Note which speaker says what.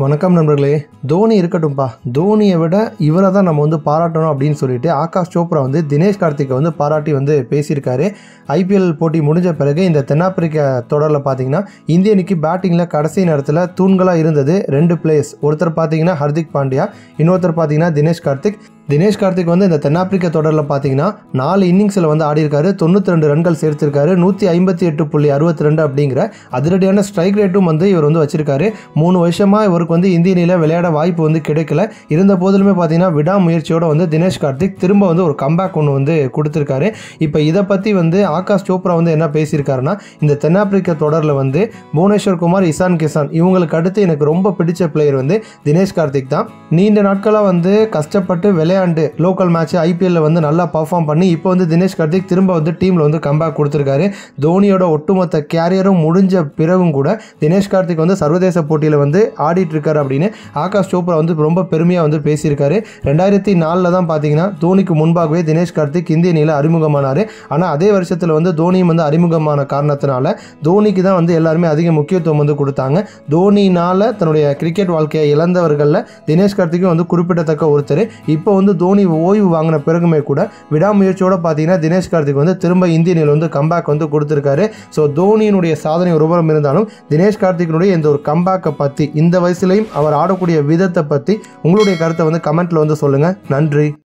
Speaker 1: வணக்கம் நண்பர்களே தோனி இருக்கட்டும்ப்பா தோனியை விட இவரை தான் நம்ம வந்து பாராட்டணும் அப்படின்னு சொல்லிட்டு ஆகாஷ் சோப்ரா வந்து தினேஷ் கார்த்திக்கை வந்து பாராட்டி வந்து பேசியிருக்காரு ஐபிஎல் போட்டி முடிஞ்ச பிறகு இந்த தென்னாப்பிரிக்க தொடரில் பார்த்தீங்கன்னா இந்திய அணிக்கு பேட்டிங்கில் கடைசி நேரத்தில் தூண்களாக இருந்தது ரெண்டு பிளேயர்ஸ் ஒருத்தர் பார்த்தீங்கன்னா ஹர்திக் பாண்டியா இன்னொருத்தர் பார்த்தீங்கன்னா தினேஷ் கார்த்திக் தினேஷ் கார்த்திக் வந்து இந்த தென்னாப்பிரிக்க தொடரில் பார்த்தீங்கன்னா நாலு இன்னிங்ஸில் வந்து ஆடியிருக்காரு தொண்ணூற்றி ரெண்டு ரன்கள் சேர்த்திருக்காரு நூற்றி ஐம்பத்தி எட்டு புள்ளி அறுபத்தி ரெண்டு அப்படிங்கிற அதிரடியான ஸ்ட்ரைக் ரேட்டும் வந்து இவர் வந்து வச்சிருக்காரு மூணு வருஷமாக இவருக்கு வந்து இந்திய அணியில் விளையாட வாய்ப்பு வந்து கிடைக்கல இருந்த போதிலுமே பார்த்தீங்கன்னா விடாமுயற்சியோட வந்து தினேஷ் கார்த்திக் திரும்ப வந்து ஒரு கம்பேக் ஒன்று வந்து கொடுத்துருக்காரு இப்போ இதை பற்றி வந்து ஆகாஷ் சோப்ரா வந்து என்ன பேசியிருக்காருன்னா இந்த தென்னாப்பிரிக்க தொடரில் வந்து புவனேஸ்வர் குமார் இசான் கிசான் இவங்களுக்கு அடுத்து எனக்கு ரொம்ப பிடிச்ச பிளேயர் வந்து தினேஷ் கார்த்திக் தான் நீண்ட நாட்களாக வந்து கஷ்டப்பட்டு விளையாண்டு லோக்கல் மேட்ச் ஐபிஎல்ல வந்து நல்லா பர்ஃபார்ம் பண்ணி இப்போ வந்து தினேஷ் கார்த்திக் திரும்ப வந்து டீமில் வந்து கம்பேக் கொடுத்துருக்காரு தோனியோட ஒட்டுமொத்த கேரியரும் முடிஞ்ச பிறகும் கூட தினேஷ் கார்த்திக் வந்து சர்வதேச போட்டியில் வந்து ஆடிட்டு இருக்காரு அப்படின்னு ஆகாஷ் சோப்ரா வந்து ரொம்ப பெருமையாக வந்து பேசியிருக்காரு ரெண்டாயிரத்தி நாலில் தான் பார்த்தீங்கன்னா தோனிக்கு முன்பாகவே தினேஷ் கார்த்திக் இந்திய அணியில் அறிமுகமானார் ஆனால் அதே வருஷத்தில் வந்து தோனியும் வந்து அறிமுகமான காரணத்தினால தோனிக்கு தான் வந்து எல்லாருமே அதிக முக்கியத்துவம் வந்து கொடுத்தாங்க தோனினால் தன்னுடைய கிரிக்கெட் வாழ்க்கையை இழந்தவர்களில் தினேஷ் கார்த்திக்கும் வந்து குறிப்பிடத்தக்க ஒருத்தர் இப்போ வந்து தோனி ஓய்வு வாங்கின பிறகுமே கூட விடாமுயற்சியோட பார்த்தீங்கன்னா தினேஷ் கார்த்திக் வந்து திரும்ப இந்திய அணியில் வந்து கம்பேக் வந்து கொடுத்துருக்காரு ஸோ தோனியினுடைய சாதனை ஒரு புறம் இருந்தாலும் தினேஷ் கார்த்திக்கினுடைய இந்த ஒரு கம்பேக்கை பற்றி இந்த வயசுலையும் அவர் ஆடக்கூடிய விதத்தை பற்றி உங்களுடைய கருத்தை வந்து கமெண்ட்டில் வந்து சொல்லுங்கள் நன்றி